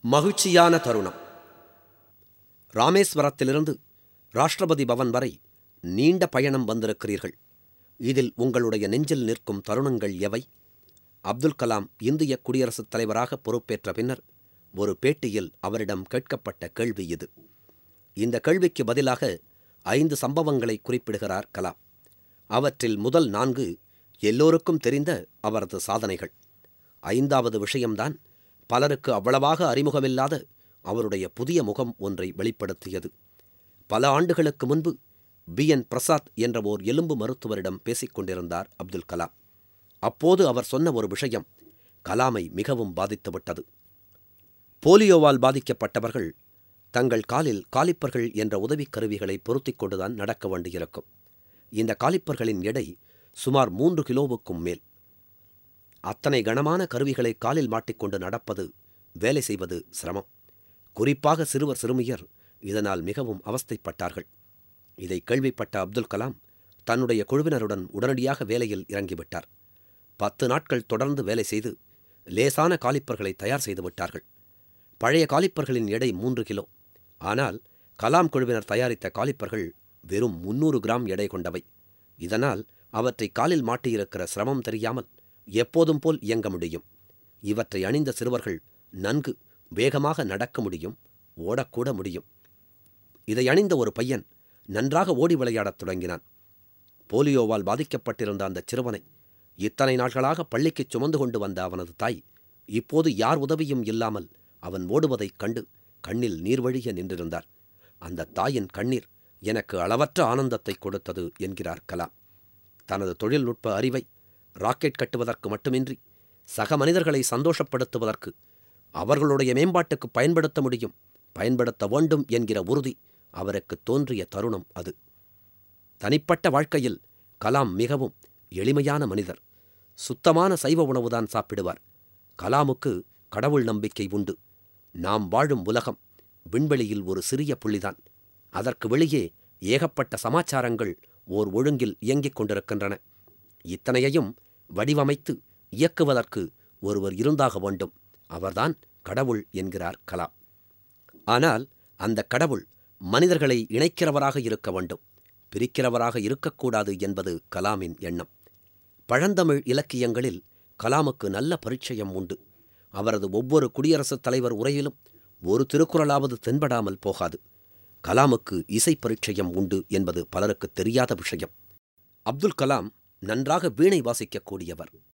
மகிழ்ச்சியான தருணம் ராமேஸ்வரத்திலிருந்து ராஷ்டிரபதி பவன் வரை நீண்ட பயணம் வந்திருக்கிறீர்கள் இதில் உங்களுடைய நெஞ்சில் நிற்கும் தருணங்கள் எவை அப்துல் கலாம் இந்திய குடியரசுத் தலைவராக பொறுப்பேற்ற பின்னர் ஒரு பேட்டியில் அவரிடம் கேட்கப்பட்ட கேள்வி இது இந்த கேள்விக்கு பதிலாக ஐந்து சம்பவங்களை குறிப்பிடுகிறார் கலாம் அவற்றில் முதல் நான்கு எல்லோருக்கும் தெரிந்த அவரது சாதனைகள் ஐந்தாவது விஷயம்தான் பலருக்கு அவ்வளவாக அறிமுகமில்லாத அவருடைய புதிய முகம் ஒன்றை வெளிப்படுத்தியது பல ஆண்டுகளுக்கு முன்பு பி என் பிரசாத் என்ற ஓர் எலும்பு மருத்துவரிடம் பேசிக் கொண்டிருந்தார் அப்துல் கலாம் அப்போது அவர் சொன்ன ஒரு விஷயம் கலாமை மிகவும் பாதித்துவிட்டது போலியோவால் பாதிக்கப்பட்டவர்கள் தங்கள் காலில் காலிப்பர்கள் என்ற உதவிக் கருவிகளை பொருத்திக் கொண்டுதான் நடக்க வேண்டியிருக்கும் இந்த காலிப்பர்களின் எடை சுமார் மூன்று கிலோவுக்கும் மேல் அத்தனை கனமான கருவிகளை காலில் மாட்டிக்கொண்டு நடப்பது வேலை செய்வது சிரமம் குறிப்பாக சிறுவர் சிறுமியர் இதனால் மிகவும் அவஸ்தைப்பட்டார்கள் இதை கேள்விப்பட்ட அப்துல் கலாம் தன்னுடைய குழுவினருடன் உடனடியாக வேலையில் இறங்கிவிட்டார் பத்து நாட்கள் தொடர்ந்து வேலை செய்து லேசான காலிப்பர்களை தயார் செய்து விட்டார்கள் பழைய காலிப்பர்களின் எடை மூன்று கிலோ ஆனால் கலாம் குழுவினர் தயாரித்த காலிப்பர்கள் வெறும் முன்னூறு கிராம் எடை கொண்டவை இதனால் அவற்றை காலில் மாட்டியிருக்கிற சிரமம் தெரியாமல் எப்போதும் போல் இயங்க முடியும் இவற்றை அணிந்த சிறுவர்கள் நன்கு வேகமாக நடக்க முடியும் ஓடக்கூட முடியும் இதை அணிந்த ஒரு பையன் நன்றாக ஓடி விளையாடத் தொடங்கினான் போலியோவால் பாதிக்கப்பட்டிருந்த அந்த சிறுவனை இத்தனை நாட்களாக பள்ளிக்குச் சுமந்து கொண்டு வந்த அவனது தாய் இப்போது யார் உதவியும் இல்லாமல் அவன் ஓடுவதைக் கண்டு கண்ணில் நீர்வழிய நின்றிருந்தார் அந்த தாயின் கண்ணீர் எனக்கு அளவற்ற ஆனந்தத்தை கொடுத்தது என்கிறார் கலாம் தனது தொழில்நுட்ப அறிவை ராக்கெட் கட்டுவதற்கு மட்டுமின்றி சக மனிதர்களை சந்தோஷப்படுத்துவதற்கு அவர்களுடைய மேம்பாட்டுக்கு பயன்படுத்த முடியும் பயன்படுத்த வேண்டும் என்கிற உறுதி அவருக்கு தோன்றிய தருணம் அது தனிப்பட்ட வாழ்க்கையில் கலாம் மிகவும் எளிமையான மனிதர் சுத்தமான சைவ உணவுதான் சாப்பிடுவார் கலாமுக்கு கடவுள் நம்பிக்கை உண்டு நாம் வாழும் உலகம் விண்வெளியில் ஒரு சிறிய புள்ளிதான் அதற்கு வெளியே ஏகப்பட்ட சமாச்சாரங்கள் ஓர் ஒழுங்கில் இயங்கிக் கொண்டிருக்கின்றன இத்தனையையும் வடிவமைத்து இயக்குவதற்கு ஒருவர் இருந்தாக வேண்டும் அவர்தான் கடவுள் என்கிறார் கலாம் ஆனால் அந்த கடவுள் மனிதர்களை இணைக்கிறவராக இருக்க வேண்டும் பிரிக்கிறவராக இருக்கக்கூடாது என்பது கலாமின் எண்ணம் பழந்தமிழ் இலக்கியங்களில் கலாமுக்கு நல்ல பரிச்சயம் உண்டு அவரது ஒவ்வொரு குடியரசுத் தலைவர் உரையிலும் ஒரு திருக்குறளாவது தென்படாமல் போகாது கலாமுக்கு இசை பரிச்சயம் உண்டு என்பது பலருக்கு தெரியாத விஷயம் அப்துல் கலாம் நன்றாக வீணை வாசிக்கக்கூடியவர்